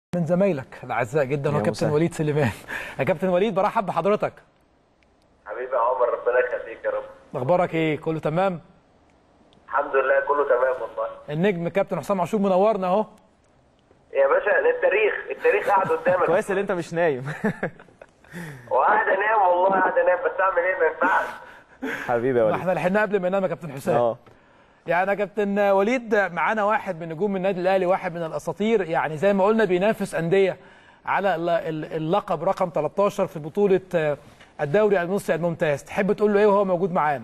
من زمايلك الاعزاء جدا هو يا كابتن مسهل. وليد سليمان يا كابتن وليد برحب بحضرتك حبيبي يا عمر ربنا يخليك يا رب اخبارك ايه كله تمام الحمد لله كله تمام والله النجم كابتن حسام عاشور منورنا اهو يا باشا التاريخ التاريخ قاعد قدامك كويس ان انت مش نايم وقاعد انام والله قاعد انام بس اعمل ايه ما ينفعش حبيبي يا ما وليد احنا لحقنا قبل ما ننام يا كابتن حسام اه يعني يا كابتن وليد معانا واحد من نجوم النادي الاهلي واحد من الاساطير يعني زي ما قلنا بينافس انديه على الل- الل- اللقب رقم 13 في بطوله آه، الدوري المصري الممتاز تحب تقول له ايه وهو موجود معانا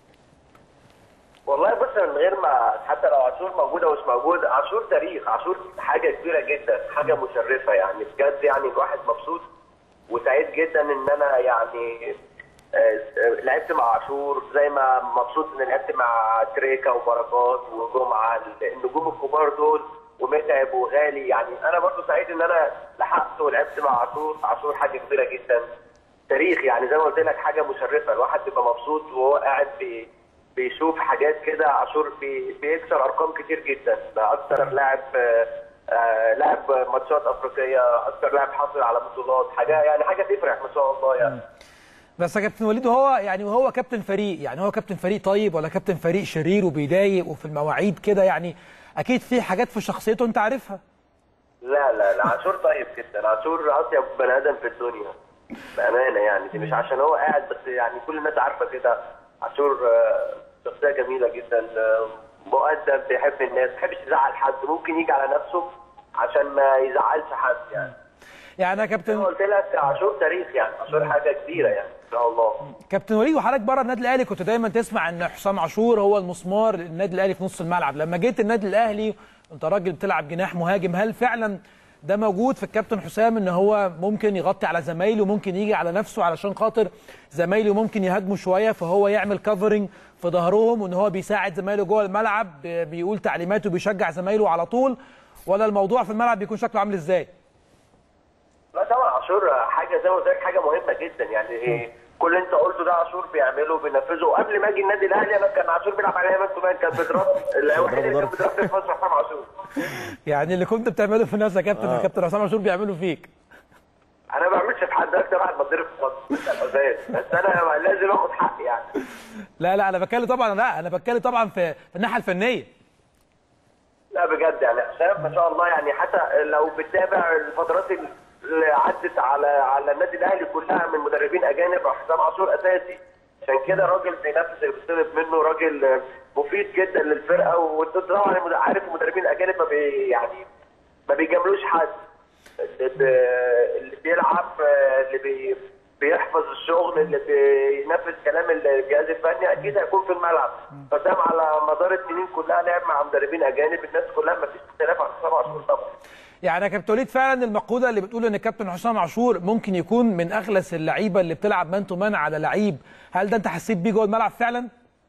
والله بص من غير ما حتى لو عاشور موجود او مش موجود عاشور تاريخ عاشور حاجه كبيره جدا حاجه مشرفه يعني بجد يعني الواحد مبسوط وسعيد جدا ان انا يعني آه، آه، لعبت مع عاشور زي ما مبسوط ان لعبت مع تريكا وبركات وجمعه النجوم الكبار دول ومتعب وغالي يعني انا برضو سعيد ان انا لحقت ولعبت مع عاشور عاشور حاجه كبيره جدا تاريخ يعني زي ما قلت لك حاجه مشرفه الواحد بيبقى مبسوط وهو قاعد بي بيشوف حاجات كده عاشور بي بيكسر ارقام كتير جدا ده اكتر لاعب آه، آه، لاعب ماتشات افريقيه اكتر لاعب حاصل على بطولات حاجه يعني حاجه تفرح ما شاء الله يعني بس يا كابتن وليد وهو يعني وهو كابتن فريق يعني هو كابتن فريق طيب ولا كابتن فريق شرير وبيضايق وفي المواعيد كده يعني اكيد في حاجات في شخصيته انت عارفها لا لا لا عاشور طيب جدا عاشور اطيب بني ادم في الدنيا بامانه يعني دي مش عشان هو قاعد بس يعني كل الناس عارفه كده عاشور آه، شخصيه جميله جدا آه، مؤدب بيحب الناس ما بيحبش يزعل حد ممكن يجي على نفسه عشان ما يزعلش حد يعني يعني يا زي كابتن ما قلت لك عاشور تاريخ يعني عاشور حاجه كبيره يعني ان شاء الله كابتن وليد وحضرتك بره النادي الاهلي كنت دايما تسمع ان حسام عاشور هو المسمار للنادي الاهلي في نص الملعب لما جيت النادي الاهلي انت راجل بتلعب جناح مهاجم هل فعلا ده موجود في الكابتن حسام ان هو ممكن يغطي على زمايله ممكن يجي على نفسه علشان خاطر زمايله ممكن يهاجموا شويه فهو يعمل كفرنج في ظهرهم وان هو بيساعد زمايله جوه الملعب بي- بيقول تعليماته بيشجع زمايله على طول ولا الموضوع في الملعب بيكون شكله عامل ازاي؟ لا طبعا عاشور حاجه زي ما قلت لك حاجه مهمه جدا يعني إيه كل اللي انت قلته ده عاشور بيعمله بينفذه وقبل ما اجي النادي الاهلي انا كان عاشور بيلعب عليا مان تو مان كان بيضرب الوحيد اللي كان بيضربني في مصر حسام عاشور يعني اللي كنت بتعمله في الناس يا كابتن الكابتن حسام عاشور بيعمله فيك انا ما بعملش في حد اكتر واحد بتضرب في مصر الأوزان. بس انا لازم اخد حقي يعني لا لا انا بتكلم طبعا لا انا بتكلم طبعا في في الناحيه الفنيه لا بجد يعني حسام ما شاء الله يعني حتى لو بتتابع الفترات اللي عدت على على النادي الاهلي كلها من مدربين اجانب حسام عاشور اساسي عشان كده راجل بينفذ اللي بيطلب منه راجل مفيد جدا للفرقه وانت طبعا المد- عارف المدربين الاجانب ما بي يعني ما بيجاملوش حد اللي, بي- اللي بيلعب اللي بي بيحفظ الشغل اللي بينفذ كلام الجهاز الفني اكيد هيكون في الملعب فسام على مدار السنين كلها لعب مع مدربين اجانب الناس كلها ما فيش اختلاف عن حسام عاشور طبعا يعني يا كابتن وليد فعلا المقوله اللي بتقول ان الكابتن حسام عاشور ممكن يكون من اغلس اللعيبه اللي بتلعب مان تو مان على لعيب هل ده انت حسيت بيه جوه الملعب فعلا؟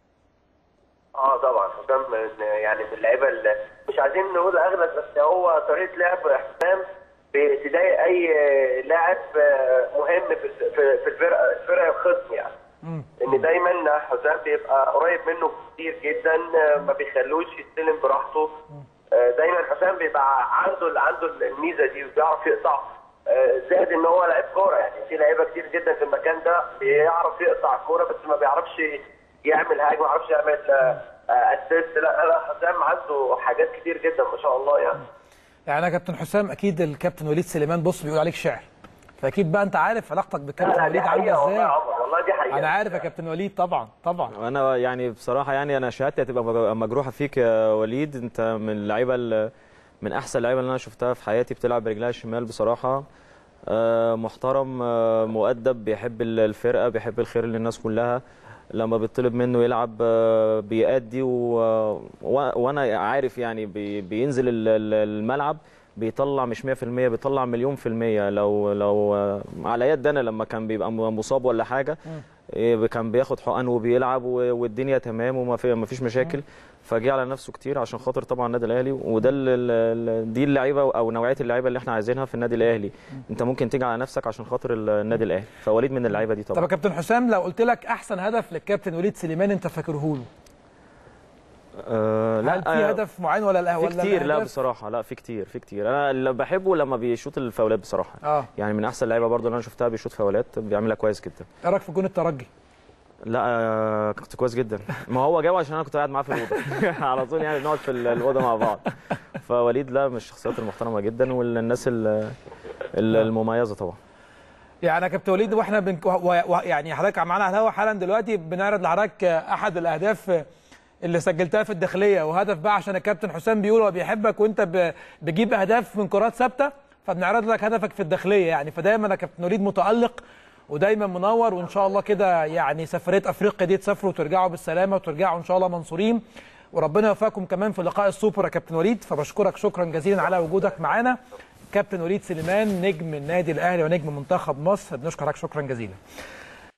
اه طبعا حسام من يعني من اللعيبه اللي مش عايزين نقول اغلب بس هو طريقه لعب حسام بتضايق اي لاعب مهم في في في الفرقه الفرقه الخصم يعني ان دايما حسام بيبقى قريب منه كتير جدا ما بيخلوش يستلم براحته دايما حسام بيبقى عنده عنده الميزه دي وبيعرف يقطع زائد ان هو لعيب كوره يعني في لعيبه كتير جدا في المكان ده بيعرف يقطع الكوره بس ما بيعرفش يعمل حاجه ما بيعرفش يعمل اسيست لا لا حسام عنده حاجات كتير جدا ما شاء الله يعني يعني يا كابتن حسام اكيد الكابتن وليد سليمان بص بيقول عليك شعر فاكيد بقى انت عارف علاقتك لا بالكابتن لا دي وليد حقيقه عامله والله يا ازاي عمر والله دي حقيقه انا عارف يا كابتن وليد طبعا طبعا وانا يعني بصراحه يعني انا شهادتي هتبقى مج- مجروحه فيك يا وليد انت من اللعيبه ال- من احسن اللعيبه اللي انا شفتها في حياتي بتلعب برجلها الشمال بصراحه آه، محترم آه، مؤدب بيحب ال- الفرقه بيحب الخير للناس كلها لما بيطلب منه يلعب آه، بيأدي و... و... وانا عارف يعني بي... بينزل ال- ال- الملعب بيطلع مش 100% بيطلع مليون في المية لو لو آه، على يد انا لما كان بيبقى مصاب ولا حاجه إيه، كان بياخد حقن وبيلعب و- والدنيا تمام وما في ما فيش مشاكل فجه على نفسه كتير عشان خاطر طبعا النادي الاهلي وده ال- ال- ال- دي اللعيبه او نوعيه اللعيبه اللي احنا عايزينها في النادي الاهلي انت ممكن تيجي على نفسك عشان خاطر ال- النادي الاهلي فوليد من اللعيبه دي طب يا طبعا كابتن حسام لو قلت لك احسن هدف للكابتن وليد سليمان انت فاكره له أه هل في آه، هدف معين ولا لا في ولا كتير لا الأهداف؟ بصراحه لا في كتير في كتير انا اللي بحبه لما بيشوط الفاولات بصراحه اه يعني من احسن اللعيبه برضو اللي انا شفتها بيشوط فاولات بيعملها كويس جدا ايه رايك في جون الترجي؟ لا آه، كنت كويس جدا ما هو جاي عشان انا كنت قاعد معاه في الاوضه على طول يعني بنقعد في ال- الاوضه مع بعض فوليد لا من الشخصيات المحترمه جدا والناس ال- ال- المميزه طبعا يعني يا كابتن وليد واحنا بن... و... و... يعني حضرتك معانا على الهوا حالا دلوقتي بنعرض لحضرتك احد الاهداف اللي سجلتها في الداخليه وهدف بقى عشان الكابتن حسام بيقول هو بيحبك وانت ب... بجيب اهداف من كرات ثابته فبنعرض لك هدفك في الداخليه يعني فدايما يا كابتن وليد متالق ودايما منور وان شاء الله كده يعني سفريه افريقيا دي تسافروا وترجعوا بالسلامه وترجعوا ان شاء الله منصورين وربنا يوفقكم كمان في لقاء السوبر يا كابتن وليد فبشكرك شكرا جزيلا على وجودك معانا كابتن وليد سليمان نجم النادي الاهلي ونجم منتخب مصر بنشكرك شكرا جزيلا